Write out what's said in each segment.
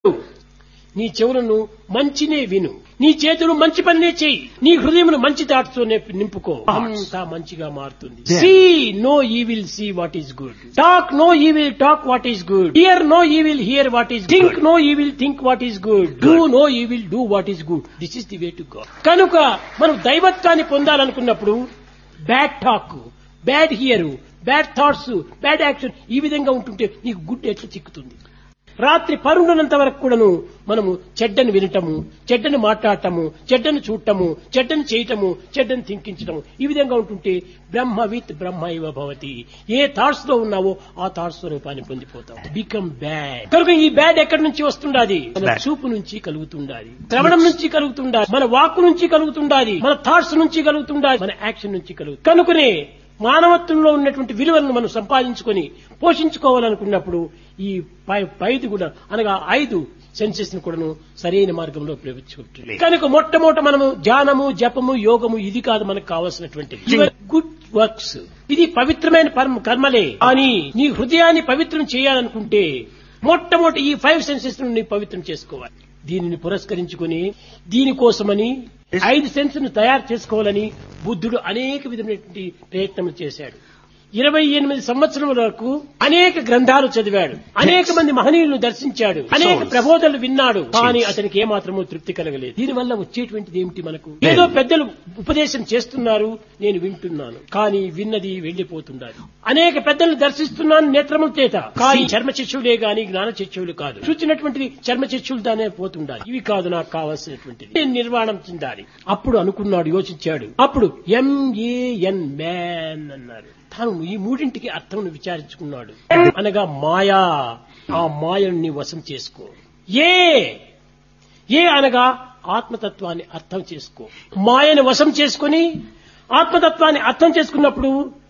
నీ చెవులను మంచినే విను నీ చేతులు మంచి పనినే చేయి నీ హృదయమును మంచి తాటుతో నింపుకో అంతా మంచిగా మారుతుంది Yeah. See no evil see what is good talk no evil talk what is good hear no evil hear what is think no evil think what is good do no evil do what is good this is the way to go కనుక మనం దైవత్వాన్ని పొందాలనుకున్నప్పుడు bad talk bad hear bad thoughts bad action ఈ విధంగా ఉంటుంటే నీకు good ఎట్లా చిక్కుతుంది రాత్రి పరుండనంత వరకు కూడాను మనము చెడ్డను వినటము చెడ్డను మాట్లాడటము చెడ్డను చూడటము చెడ్డను చేయటము చెడ్డను థింకించటము ఈ విధంగా ఉంటుంటే బ్రహ్మ విత్ బ్రహ్మ ఇవ భవతి ఏ థాట్స్ లో ఉన్నావో ఆ థాట్స్ స్వరూపాన్ని పొందిపోతాం బికమ్ బ్యాడ్ కనుక ఈ బ్యాడ్ ఎక్కడి నుంచి వస్తుండాది మన Bad. చూపు నుంచి కలుగుతుండాలి శ్రవణం నుంచి కలుగుతుండాలి మన వాక్కు నుంచి కలుగుతుండాలి మన థాట్స్ నుంచి కలుగుతుండాలి మన యాక్షన్ నుంచి కలుగు కనుకనే మానవత్వంలో ఉన్నటువంటి విలువలను మనం సంపాదించుకొని పోషించుకోవాలనుకున్నప్పుడు ఈ పై- పైది కూడా అనగా ఐదు సెన్సెస్ ను కూడాను సరైన మార్గంలో ప్రవేశించుకుంటుంది కనుక మొట్టమొదట మనము ధ్యానము జపము యోగము ఇది కాదు మనకు కావాల్సినటువంటి గుడ్ వర్క్స్ ఇది పవిత్రమైన పరమ కర్మలే కానీ నీ హృదయాన్ని పవిత్రం చేయాలనుకుంటే మొట్టమొదటి ఈ ఫైవ్ సెన్సెస్ ని పవిత్రం చేసుకోవాలి దీనిని పురస్కరించుకుని దీనికోసమని ఐదు సెన్స్ ను తయారు చేసుకోవాలని బుద్ధుడు అనేక విధమైనటువంటి ప్రయత్నములు చేశాడు ఇరవై ఎనిమిది సంవత్సరముల వరకు అనేక గ్రంథాలు చదివాడు అనేక మంది మహనీయులను దర్శించాడు అనేక ప్రబోధనలు విన్నాడు కానీ అతనికి ఏమాత్రమూ తృప్తి కలగలేదు దీనివల్ల వచ్చేటువంటిది ఏమిటి మనకు ఏదో పెద్దలు ఉపదేశం చేస్తున్నారు నేను వింటున్నాను కానీ విన్నది వెళ్లిపోతుండాలి అనేక పెద్దలను దర్శిస్తున్నాను నేత్రముల చేత కానీ చర్మ చర్చవులే గాని జ్ఞాన చర్చవులు కాదు చూచినటువంటిది చర్మ చర్చవులు దానే పోతుండాలి ఇవి కాదు నాకు కావాల్సినటువంటిది నేను నిర్వాణం చెందాలి అప్పుడు అనుకున్నాడు యోచించాడు అప్పుడు ఎంఏఎన్ మ్యాన్ అన్నారు తాను ఈ మూడింటికి అర్థమును విచారించుకున్నాడు అనగా మాయా ఆ మాయను నీ వశం చేసుకో ఏ ఏ అనగా ఆత్మతత్వాన్ని అర్థం చేసుకో మాయను వశం చేసుకుని ఆత్మతత్వాన్ని అర్థం చేసుకున్నప్పుడు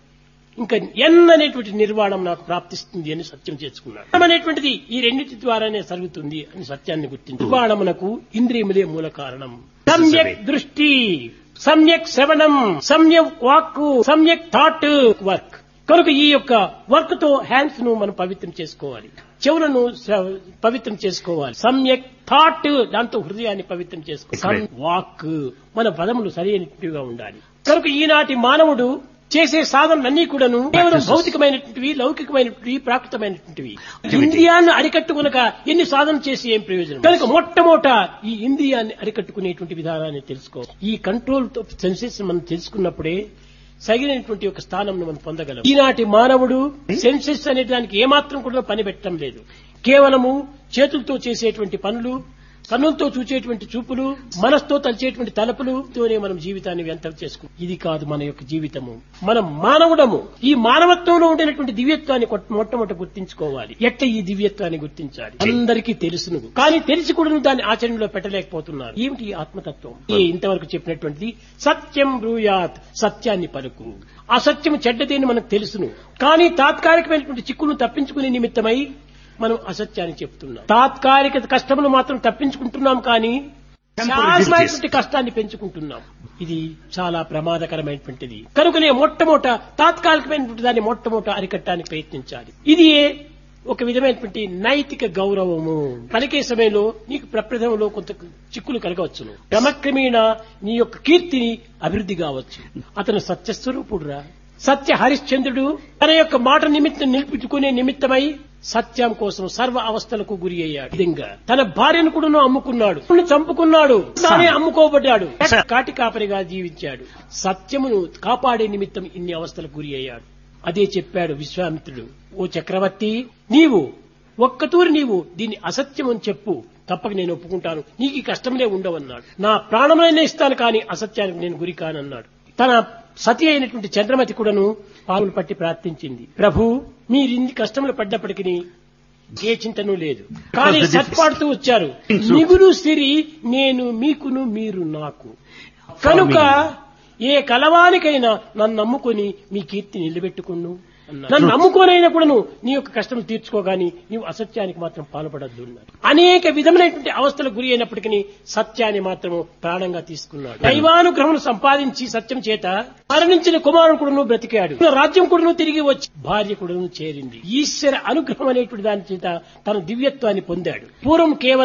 ఇంకా ఎన్ అనేటువంటి నిర్వాణం నాకు ప్రాప్తిస్తుంది అని సత్యం చేసుకున్నాడు జ్ఞానం అనేటువంటిది ఈ రెండింటి ద్వారానే జరుగుతుంది అని సత్యాన్ని గుర్తించి నిర్వాణమునకు ఇంద్రియములే మూల కారణం సమ్యక్ దృష్టి సమ్యక్ శ్రవణం సమ్యక్ వాక్కు సమ్యక్ థాట్ వర్క్ కనుక ఈ యొక్క వర్క్ తో హ్యాండ్స్ ను మనం పవిత్రం చేసుకోవాలి చెవులను శ్ర- పవిత్రం చేసుకోవాలి సమ్యక్ థాట్ దాంతో హృదయాన్ని పవిత్రం చేసుకోవాలి సమ్ వాక్ మన పదములు సరైనట్టుగా ఉండాలి కనుక ఈనాటి మానవుడు చేసే సాధనలన్నీ కూడాను కేవలం భౌతికమైనటువంటివి లౌకికమైనటువంటివి ప్రాకృతమైనటువంటివి ఇంద్రియాన్ని అరికట్టుకునక ఎన్ని సాధన చేసి ఏం ప్రయోజనం కనుక మొట్టమొదట ఈ ఇంద్రియాన్ని అరికట్టుకునేటువంటి విధానాన్ని తెలుసుకో ఈ కంట్రోల్ సెన్సెస్ మనం తెలుసుకున్నప్పుడే సగినటువంటి ఒక స్థానం మనం పొందగలం ఈనాటి మానవుడు సెన్సెస్ అనే దానికి ఏమాత్రం కూడా పని పెట్టడం లేదు కేవలము చేతులతో చేసేటువంటి పనులు కన్నులతో చూచేటువంటి చూపులు మనసుతో తలిచేటువంటి తలపులుతోనే మనం జీవితాన్ని వ్యర్థం చేసుకుంటాం ఇది కాదు మన యొక్క జీవితము మనం మానవుడము ఈ మానవత్వంలో ఉండేటువంటి దివ్యత్వాన్ని కొట్- మొట్టమొదట గుర్తించుకోవాలి ఎట్ట ఈ దివ్యత్వాన్ని గుర్తించాలి అందరికీ తెలుసును కానీ తెలిసి కూడా దాన్ని ఆచరణలో పెట్టలేకపోతున్నారు ఏమిటి ఈ ఆత్మతత్వం ఈ ఇంతవరకు చెప్పినటువంటిది సత్యం బ్రూయాత్ సత్యాన్ని పలుకు అసత్యం చెడ్డదేని మనకు తెలుసును కానీ తాత్కాలికమైనటువంటి చిక్కును తప్పించుకునే నిమిత్తమై మనం అసత్యాన్ని చెప్తున్నాం తాత్కాలిక కష్టములు మాత్రం తప్పించుకుంటున్నాం కానీ శాశ్వతమైనటువంటి కష్టాన్ని పెంచుకుంటున్నాం ఇది చాలా ప్రమాదకరమైనటువంటిది కనుకనే మొట్టమొదట తాత్కాలికమైనటువంటి దాన్ని మొట్టమొదట అరికట్టడానికి ప్రయత్నించాలి ఇది ఒక విధమైనటువంటి నైతిక గౌరవము పలికే సమయంలో నీకు ప్రప్రథమంలో కొంత చిక్కులు కలగవచ్చును క్రమక్రమేణా నీ యొక్క కీర్తిని అభివృద్ధి కావచ్చు అతను సత్యస్వరూపుడురా సత్య హరిశ్చంద్రుడు తన యొక్క మాట నిమిత్తం నిలిపించుకునే నిమిత్తమై సత్యం కోసం సర్వ అవస్థలకు గురి అయ్యాడు ఈ విధంగా తన భార్యను కూడా అమ్ముకున్నాడు తనను చంపుకున్నాడు తానే అమ్ముకోబడ్డాడు కాటి కాపరిగా జీవించాడు సత్యమును కాపాడే నిమిత్తం ఇన్ని అవస్థలకు గురి అయ్యాడు అదే చెప్పాడు విశ్వామిత్రుడు ఓ చక్రవర్తి నీవు ఒక్కతూరి నీవు దీన్ని అసత్యం అని చెప్పు తప్పక నేను ఒప్పుకుంటాను నీకు ఈ కష్టంలే ఉండవన్నాడు నా ప్రాణమైనా ఇస్తాను కానీ అసత్యానికి నేను గురి కానన్నాడు తన సతి అయినటువంటి చంద్రమతి కూడాను పాములు పట్టి ప్రార్థించింది ప్రభు మీరు ఇన్ని కష్టములు పడ్డప్పటికీ ఏ చింతను లేదు కానీ సత్పాడుతూ వచ్చారు మిగులు సిరి నేను మీకును మీరు నాకు కనుక ఏ కలవానికైనా నన్ను నమ్ముకొని మీ కీర్తి నిలబెట్టుకును అన్నాడు. నన్ను నమ్ముకోనైనా కూడాను నీ యొక్క కష్టం తీర్చుకోగాని నీవు అసత్యానికి మాత్రం పాల్పడద్దు అన్నాడు అనేక విధములైనటువంటి అవస్థలకు గురి అయినప్పటికీ సత్యాన్ని మాత్రము ప్రాణంగా తీసుకున్నాడు దైవానుగ్రహం సంపాదించి సత్యం చేత మరణించిన కుమారుడు కూడాను బ్రతికాడు రాజ్యం కూడాను తిరిగి వచ్చి భార్య కూడాను చేరింది ఈశ్వర అనుగ్రహం అనేటువంటి దాని చేత తన దివ్యత్వాన్ని పొందాడు పూర్వం కేవలం